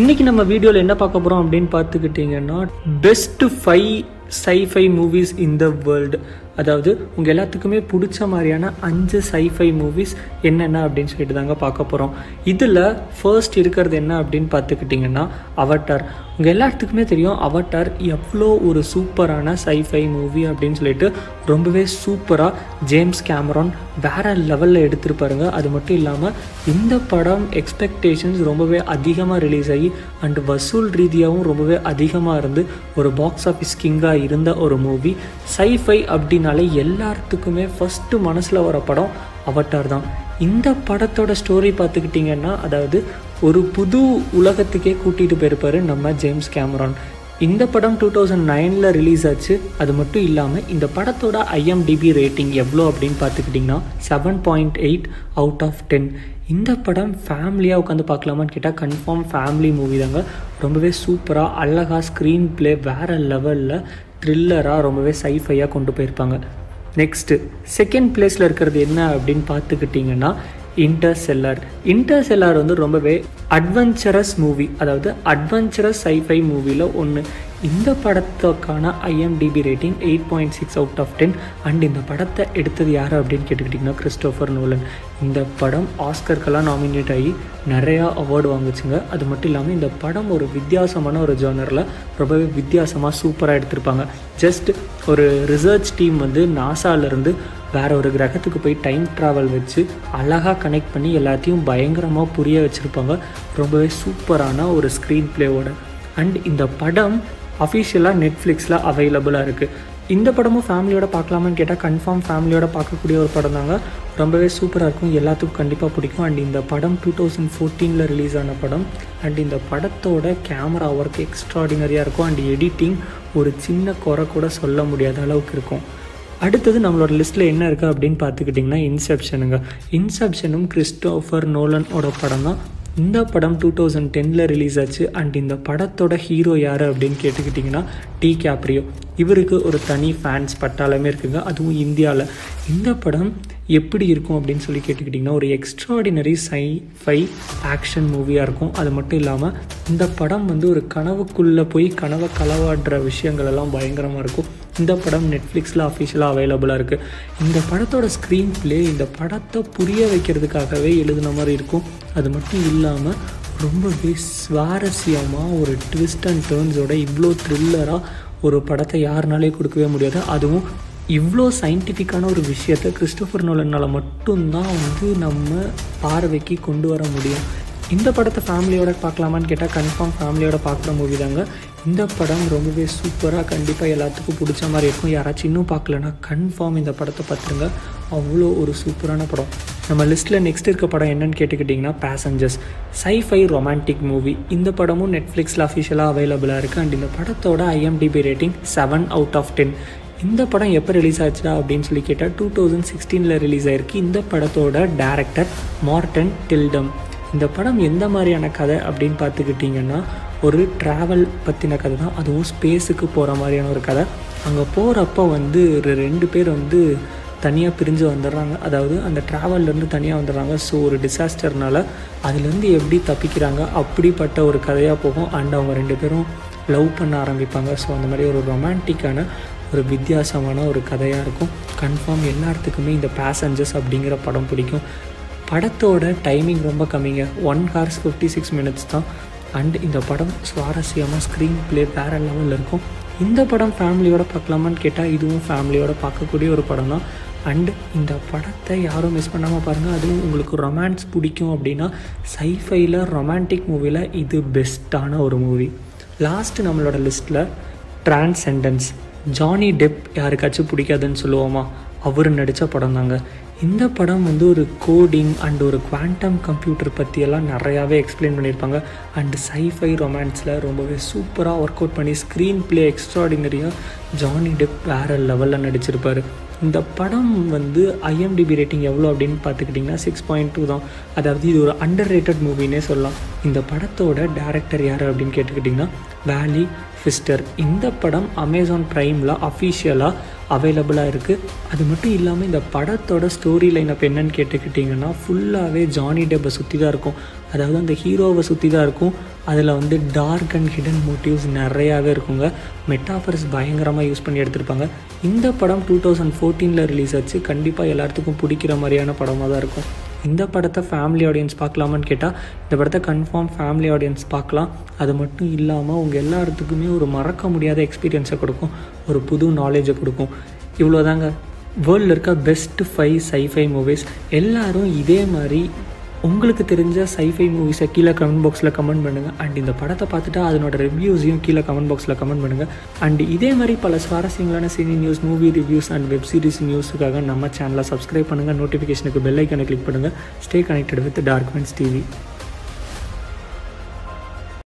இன்றைக்கி நம்ம வீடியோவில் என்ன பார்க்க போகிறோம் அப்படின்னு பார்த்துக்கிட்டிங்கன்னா best five sci-fi movies in the world அதாவது உங்கள் எல்லாத்துக்குமே பிடிச்ச மாதிரியான அஞ்சு சைஃபை மூவிஸ் என்னென்ன அப்படின்னு சொல்லிட்டு தாங்க பார்க்க போகிறோம் இதில் ஃபர்ஸ்ட் இருக்கிறது என்ன அப்படின்னு பார்த்துக்கிட்டிங்கன்னா அவட்டார் உங்கள் எல்லாத்துக்குமே தெரியும் அவட்டார் எவ்வளோ ஒரு சூப்பரான சைஃபை மூவி அப்படின்னு சொல்லிட்டு ரொம்பவே சூப்பராக ஜேம்ஸ் கேமரான் வேற லெவலில் எடுத்திருப்பாருங்க அது மட்டும் இல்லாமல் இந்த படம் எக்ஸ்பெக்டேஷன்ஸ் ரொம்பவே அதிகமாக ரிலீஸ் ஆகி அண்ட் வசூல் ரீதியாகவும் ரொம்பவே அதிகமாக இருந்து ஒரு பாக்ஸ் ஆஃபீஸ் கிங்காக இருந்த ஒரு மூவி சைஃபை அப்படின்னாலே எல்லாத்துக்குமே ஃபஸ்ட்டு மனசில் வர படம் அவட்டார் தான் இந்த படத்தோட ஸ்டோரி பார்த்துக்கிட்டிங்கன்னா அதாவது ஒரு புது உலகத்துக்கே கூட்டிகிட்டு போயிருப்பாரு நம்ம ஜேம்ஸ் கேமரான் இந்த படம் டூ தௌசண்ட் நைனில் ரிலீஸ் ஆச்சு அது மட்டும் இல்லாமல் இந்த படத்தோட ஐஎம்டிபி ரேட்டிங் எவ்வளோ அப்படின்னு பார்த்துக்கிட்டிங்கன்னா seven point eight out of ten இந்த படம் ஃபேமிலியாக உட்காந்து பார்க்கலாமான்னு கேட்டால் கன்ஃபார்ம் ஃபேமிலி மூவி தாங்க ரொம்பவே சூப்பராக அழகாக ஸ்க்ரீன் ப்ளே வேறு லெவலில் த்ரில்லராக ரொம்பவே சைஃபையாக கொண்டு போயிருப்பாங்க நெக்ஸ்ட்டு செகண்ட் பிளேஸில் இருக்கிறது என்ன அப்படின்னு பார்த்துக்கிட்டிங்கன்னா இன்டர்செல்லார் இன்டர்செல்லார் வந்து ரொம்பவே அட்வென்ச்சரஸ் மூவி அதாவது அட்வென்ச்சரஸ் சைஃபை மூவியில் ஒன்று இந்த படத்துக்கான IMDb rating eight point six out of ten and இந்த படத்தை எடுத்தது யார் அப்படின்னு கேட்டுக்கிட்டிங்கன்னா கிறிஸ்டோஃபர் நோலன் இந்த படம் ஆஸ்கருக்கெல்லாம் நாமினேட் ஆகி நிறையா அவார்டு வாங்குச்சுங்க அது மட்டும் இல்லாமல் இந்த படம் ஒரு வித்தியாசமான ஒரு ஜேர்னரில் ரொம்பவே வித்தியாசமாக சூப்பராக எடுத்திருப்பாங்க ஜஸ்ட் ஒரு ரிசர்ச் டீம் வந்து நாசாலேருந்து வேற ஒரு கிரகத்துக்கு போய் டைம் ட்ராவல் வச்சு அழகாக கனெக்ட் பண்ணி எல்லாத்தையும் பயங்கரமாக புரிய வச்சுருப்பாங்க ரொம்பவே சூப்பரான ஒரு ஸ்க்ரீன் ப்ளேவோட அண்ட் இந்த படம் அஃபிஷியலாக நெட்ஃப்ளிக்ஸில் அவைலபிளாக இருக்குது இந்த படமும் ஃபேமிலியோட பார்க்கலாமான்னு கேட்டால் கன்ஃபார்ம் ஃபேமிலியோட பார்க்கக்கூடிய ஒரு படம் தாங்க ரொம்பவே சூப்பராக இருக்கும் எல்லாத்துக்கும் கண்டிப்பாக பிடிக்கும் அண்ட் இந்த படம் டூ தௌசண்ட் ஃபோர்டீனில் ரிலீஸ் ஆன படம் அண்ட் இந்த படத்தோட கேமரா ஒர்க் எக்ஸ்ட்ராடினரியாக இருக்கும் அண்ட் எடிட்டிங் ஒரு சின்ன குறை கூட சொல்ல முடியாத அளவுக்கு இருக்கும் அடுத்தது நம்மளோட லிஸ்ட்டில் என்ன இருக்குது அப்படின்னு பார்த்துக்கிட்டிங்கன்னா இன்செப்ஷனுங்க இன்செப்ஷனும் கிறிஸ்டோஃபர் நோலனோட படம் தான் இந்த படம் டூ தௌசண்ட் டெனில் ரிலீஸ் ஆச்சு அண்ட் இந்த படத்தோட ஹீரோ யார் அப்படின்னு கேட்டுக்கிட்டிங்கன்னா டி கேப்ரியோ இவருக்கு ஒரு தனி ஃபேன்ஸ் பட்டாளமே இருக்குங்க அதுவும் இந்தியாவில் இந்த படம் எப்படி இருக்கும் அப்படின்னு சொல்லி கேட்டுக்கிட்டிங்கன்னா ஒரு எக்ஸ்ட்ராடினரி சை ஃபை ஆக்ஷன் மூவியாக இருக்கும் அது மட்டும் இல்லாமல் இந்த படம் வந்து ஒரு கனவுக்குள்ளே போய் கனவை களவாடுற விஷயங்கள் எல்லாம் பயங்கரமாக இருக்கும் இந்த படம் நெட்ஃப்ளிக்ஸில் அஃபிஷியலாக அவைலபிளாக இருக்குது இந்த படத்தோட ஸ்க்ரீன் ப்ளே இந்த படத்தை புரிய வைக்கிறதுக்காகவே எழுதின மாதிரி இருக்கும் அது மட்டும் இல்லாமல் ரொம்பவே சுவாரஸ்யமாக ஒரு ட்விஸ்ட் அண்ட் டேர்ன்ஸோட இவ்வளோ த்ரில்லராக ஒரு படத்தை யாருனாலே கொடுக்கவே முடியாது அதுவும் இவ்வளோ சயின்டிஃபிக்கான ஒரு விஷயத்தை கிறிஸ்டோஃபர் நோலனால் மட்டும்தான் வந்து நம்ம பார்வைக்கு கொண்டு வர முடியும் இந்த படத்தை ஃபேமிலியோட பார்க்கலாமான்னு கேட்டால் கன்ஃபார்ம் ஃபேமிலியோட பார்க்குற மூவி தாங்க இந்த படம் ரொம்பவே சூப்பராக கண்டிப்பாக எல்லாத்துக்கும் பிடிச்ச மாதிரி இருக்கும் யாராச்சும் இன்னும் பார்க்கலனா கன்ஃபார்ம் இந்த படத்தை பார்த்துருங்க அவ்வளோ ஒரு சூப்பரான படம் நம்ம லிஸ்ட்டில் நெக்ஸ்ட் இருக்க படம் என்னன்னு கேட்டுக்கிட்டிங்கன்னா பேசஞ்சர்ஸ் சைஃபை ரொமான்டிக் மூவி இந்த படமும் நெட்ஃப்ளிக்ஸில் அஃபிஷியலாக அவைலபிளாக இருக்குது அண்ட் இந்த படத்தோட IMDb rating seven out of ten இந்த படம் எப்போ ரிலீஸ் ஆச்சுடா அப்படின்னு சொல்லி கேட்டால் டூ தௌசண்ட் சிக்ஸ்டீனில் ரிலீஸ் ஆயிருக்கு இந்த படத்தோட டேரக்டர் மார்டன் டில்டம் இந்த படம் எந்த மாதிரியான கதை அப்படின்னு பார்த்துக்கிட்டிங்கன்னா ஒரு ட்ராவல் பற்றின கதை தான் அதுவும் ஸ்பேஸுக்கு போகிற மாதிரியான ஒரு கதை அங்கே போகிறப்ப வந்து ஒரு ரெண்டு பேர் வந்து தனியாக பிரிஞ்சு வந்துடுறாங்க அதாவது அந்த ட்ராவல்லேருந்து தனியாக வந்துடுறாங்க ஸோ ஒரு டிசாஸ்டர்னால அதுலேருந்து எப்படி தப்பிக்கிறாங்க அப்படிப்பட்ட ஒரு கதையாக போகும் அண்ட் அவங்க ரெண்டு பேரும் லவ் பண்ண ஆரம்பிப்பாங்க ஸோ அந்த மாதிரி ஒரு ரொமான்டிக்கான ஒரு வித்தியாசமான ஒரு கதையாக இருக்கும் கன்ஃபார்ம் எல்லாத்துக்குமே இந்த பேசஞ்சர்ஸ் அப்படிங்கிற படம் பிடிக்கும் படத்தோட டைமிங் ரொம்ப கம்மிங்க one hours fifty six minutes தான் அண்ட் இந்த படம் சுவாரஸ்யமாக ஸ்க்ரீன் ப்ளே வேறு லெவலில் இருக்கும் இந்த படம் ஃபேமிலியோட பார்க்கலாமான்னு கேட்டால் இதுவும் ஃபேமிலியோட பார்க்கக்கூடிய ஒரு படம் தான் அண்ட் இந்த படத்தை யாரும் மிஸ் பண்ணாமல் பாருங்கள் அதுவும் உங்களுக்கு ரொமான்ஸ் பிடிக்கும் அப்படின்னா சைஃபைல ரொமான்டிக் மூவியில் இது பெஸ்ட்டான ஒரு மூவி லாஸ்ட்டு நம்மளோட லிஸ்ட்டில் டிரான்செண்டன்ஸ் ஜானி டெப் யாருக்காச்சும் பிடிக்காதுன்னு சொல்லுவோமா அவர் நடித்த படம் தாங்க இந்த படம் வந்து ஒரு கோடிங் அண்ட் ஒரு குவாண்டம் கம்ப்யூட்டர் பற்றியெல்லாம் நிறையாவே எக்ஸ்பிளைன் பண்ணியிருப்பாங்க அண்ட் சைஃபை ரொமான்ஸில் ரொம்பவே சூப்பராக ஒர்க் அவுட் பண்ணி ஸ்க்ரீன் ப்ளே எக்ஸ்ட்ராடினரியாக ஜானி டெப் வேறு லெவலில் நடிச்சிருப்பார் இந்த படம் வந்து ஐஎம்டிபி ரேட்டிங் எவ்வளோ அப்படின்னு பார்த்துக்கிட்டிங்கன்னா சிக்ஸ் பாயிண்ட் டூ தான் அதாவது இது ஒரு அண்டர் ரேட்டட் மூவினே சொல்லலாம் இந்த படத்தோட டேரக்டர் யார் அப்படின்னு கேட்டுக்கிட்டிங்கன்னா வேலி ஃபிஸ்டர் இந்த படம் அமேசான் ப்ரைமில் அஃபிஷியலாக அவைலபிளாக இருக்குது அது மட்டும் இல்லாமல் இந்த படத்தோட ஸ்டோரி லைன் அப்போ என்னன்னு கேட்டுக்கிட்டிங்கன்னா ஃபுல்லாகவே ஜானி டெப்பை சுற்றி தான் இருக்கும் அதாவது அந்த ஹீரோவை சுற்றி தான் இருக்கும் அதில் வந்து டார்க் அண்ட் ஹிடன் மோட்டிவ்ஸ் நிறையாவே இருக்குங்க மெட்டாஃபர்ஸ் பயங்கரமாக யூஸ் பண்ணி எடுத்திருப்பாங்க இந்த படம் டூ தௌசண்ட் ஃபோர்டீனில் ரிலீஸ் ஆச்சு கண்டிப்பாக எல்லாத்துக்கும் பிடிக்கிற மாதிரியான படமாக தான் இருக்கும் இந்த படத்தை ஃபேமிலி ஆடியன்ஸ் பார்க்கலாமான்னு கேட்டால் இந்த படத்தை கன்ஃபார்ம் ஃபேமிலி ஆடியன்ஸ் பார்க்கலாம் அது மட்டும் இல்லாமல் உங்கள் எல்லாத்துக்குமே ஒரு மறக்க முடியாத எக்ஸ்பீரியன்ஸை கொடுக்கும் ஒரு புது நாலேஜை கொடுக்கும் இவ்வளோதாங்க வேர்ல்டில் இருக்க பெஸ்ட் ஃபைவ் சைஃபை மூவிஸ் எல்லாரும் இதே மாதிரி உங்களுக்கு தெரிஞ்ச சைஃபை மூவிஸை கீழே கமெண்ட் பாக்ஸில் கமெண்ட் பண்ணுங்கள் அண்ட் இந்த படத்தை பார்த்துட்டு அதனோட ரிவ்யூஸையும் கீழே கமெண்ட் பாக்ஸில் கமெண்ட் பண்ணுங்கள் அண்ட் இதே மாதிரி பல சுவாரஸ்யங்களான cine news movie reviews and web series நியூஸுக்காக நம்ம சேனலை சப்ஸ்கிரைப் பண்ணுங்கள் நோட்டிஃபிகேஷனுக்கு பெல் ஐக்கனை கிளிக் பண்ணுங்கள் ஸ்டே கனெக்டட் வித் டார்க்மெண்ட்ஸ் டிவி